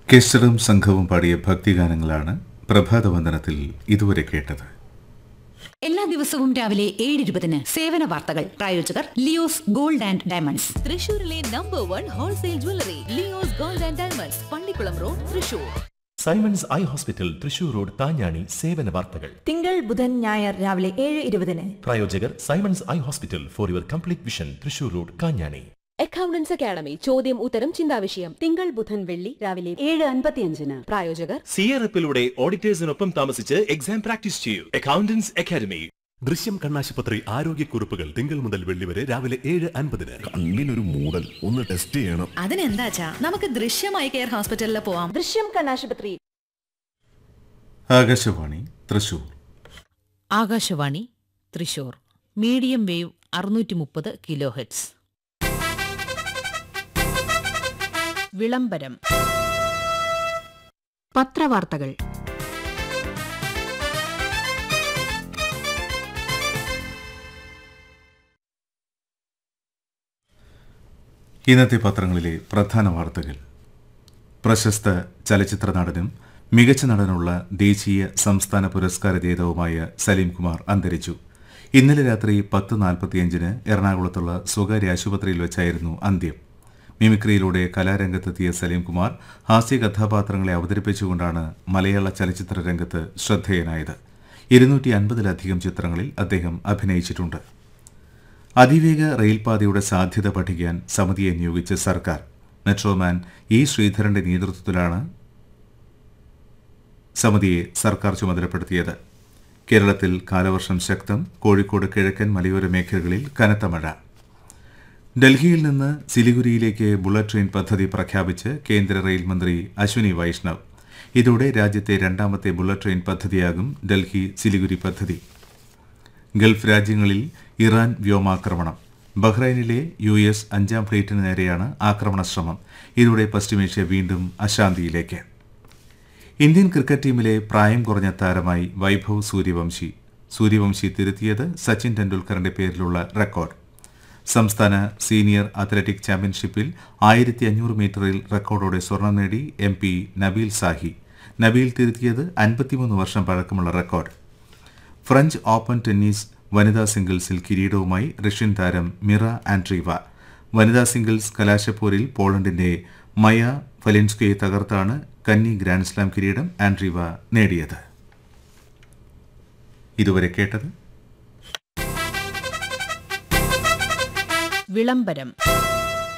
കെസ്റ്ററും സംഘവും പാടിയ ഭക്തിഗാനങ്ങളാണ് പ്രഭാതവന്ദനത്തിൽ ഇതുവരെ കേട്ടത് എല്ലാ ദിവസവും രാവിലെ ഏഴ് ഇരുപതിന് സേവന വാർത്തകൾ പ്രായോജകർ ലിയോസ് ഗോൾഡ് ആൻഡ് ഡയമണ്ട്സ് തൃശൂരിലെ number one wholesale jewellery Leo's gold and diamonds Pallikulam road Thrissur Simons eye hospital Thrissur road Thanjani സേവന വാർത്തകൾ തിങ്കൾ ബുധൻ ഞായർ രാവിലെ ഏഴ് ഇരുപതിന് പ്രായോജകർ Simons eye hospital for your complete vision Thrissur road Kanjani accountants academy ചോദ്യം ഉത്തരം ചിന്താവിഷയം തിങ്കൾ ബുധൻ വെള്ളി രാവിലെ ഏഴ് അൻപത്തിയഞ്ചിന് പ്രായോജകർ സി ആർ എഫിലൂടെ ഓഡിറ്റേഴ്സിനൊപ്പം താമസിച്ച് എക്സാം പ്രാക്ടീസ് ചെയ്യൂ അക്കൗണ്ടൻസ് അക്കാദമി ദൃശ്യം കണ്ണാശുപത്രി ആരോഗ്യക്കുറിപ്പുകൾ തിങ്കൾ മുതൽ വെള്ളി വരെ രാവിലെ ഏഴ് അൻപതിന് കണ്ണിനൊരു മൂടൽ ഒന്ന് ടെസ്റ്റ് ചെയ്യണം അതിനെന്താച്ചാ നമുക്ക് ദൃശ്യമായി കെയർ ഹോസ്പിറ്റലിൽ പോവാം ദൃശ്യം കണ്ണാശുപത്രി ആകാശവാണി തൃശൂർ ആകാശവാണി തൃശൂർ മീഡിയം വേവ് അറുന്നൂറ്റി മുപ്പത് കിലോ ഹെഡ്സ് വിളംബരം പത്രവാർത്തകൾ ഇന്നത്തെ പത്രങ്ങളിലെ പ്രധാന വാർത്തകൾ പ്രശസ്ത ചലച്ചിത്ര നടനും മികച്ച നടനുള്ള ദേശീയ സംസ്ഥാന പുരസ്കാര ജേതാവുമായ സലീം കുമാർ അന്തരിച്ചു ഇന്നലെ രാത്രി പത്ത് നാൽപ്പത്തിയഞ്ചിന് എറണാകുളത്തുള്ള സ്വകാര്യ ആശുപത്രിയിൽ വെച്ചായിരുന്നു അന്ത്യം മിമിക്രിയിലൂടെ കലാരംഗത്തെത്തിയ സലീം കുമാർ ഹാസ്യ കഥാപാത്രങ്ങളെ അവതരിപ്പിച്ചുകൊണ്ടാണ് മലയാള ചലച്ചിത്ര രംഗത്ത് ശ്രദ്ധേയനായത് ഇരുന്നൂറ്റി അൻപതിലധികം ചിത്രങ്ങളിൽ അദ്ദേഹം അഭിനയിച്ചിട്ടുണ്ട് അതിവേഗ റെയിൽപാതയുടെ സാധ്യത പഠിക്കാൻ സമിതിയെ നിയോഗിച്ച സർക്കാർ മെട്രോമാൻ ഇ ശ്രീധരന്റെ നേതൃത്വത്തിലാണ് സമിതിയെ സർക്കാർ ചുമതലപ്പെടുത്തിയത് കേരളത്തിൽ കാലവർഷം ശക്തം കോഴിക്കോട് കിഴക്കൻ മലയോര മേഖലകളിൽ കനത്ത മഴ ഡൽഹിയിൽ നിന്ന് സിലിഗുരിയിലേക്ക് ബുള്ളറ്റ് ട്രെയിൻ പദ്ധതി പ്രഖ്യാപിച്ച് കേന്ദ്ര റെയിൽ മന്ത്രി അശ്വിനി വൈഷ്ണവ് ഇതോടെ രാജ്യത്തെ രണ്ടാമത്തെ ബുള്ളറ്റ് ട്രെയിൻ പദ്ധതിയാകും ഡൽഹി സിലിഗുരി പദ്ധതി ഗൾഫ് രാജ്യങ്ങളിൽ ഇറാൻ വ്യോമാക്രമണം ബഹ്റൈനിലെ യു എസ് അഞ്ചാം ഫ്ലീറ്റിന് നേരെയാണ് ആക്രമണ ശ്രമം ഇതോടെ പശ്ചിമേഷ്യ വീണ്ടും അശാന്തിയിലേക്ക് ഇന്ത്യൻ ക്രിക്കറ്റ് ടീമിലെ പ്രായം കുറഞ്ഞ താരമായി വൈഭവ് സൂര്യവംശി സൂര്യവംശി തിരുത്തിയത് സച്ചിൻ ടെണ്ടുൽക്കറിന്റെ പേരിലുള്ള റെക്കോർഡ് സംസ്ഥാന സീനിയർ അത്ലറ്റിക് ചാമ്പ്യൻഷിപ്പിൽ ആയിരത്തി അഞ്ഞൂറ് മീറ്ററിൽ റെക്കോർഡോടെ സ്വർണം നേടി എം പി നബീൽ സാഹി നബീൽ തിരുത്തിയത് അൻപത്തിമൂന്ന് വർഷം പഴക്കമുള്ള റെക്കോർഡ് ഫ്രഞ്ച് ഓപ്പൺ ടെന്നീസ് വനിതാ സിംഗിൾസിൽ കിരീടവുമായി റഷ്യൻ താരം മിറ ആൻഡ്രീവ വനിതാ സിംഗിൾസ് കലാശപ്പോരിൽ പോളണ്ടിന്റെ മയ ഫലിൻസ്കയെ തകർത്താണ് കന്നി ഗ്രാൻഡ് സ്ലാം കിരീടം ആൻഡ്രീവ നേടിയത് ഇതുവരെ കേട്ടത് വിളംബരം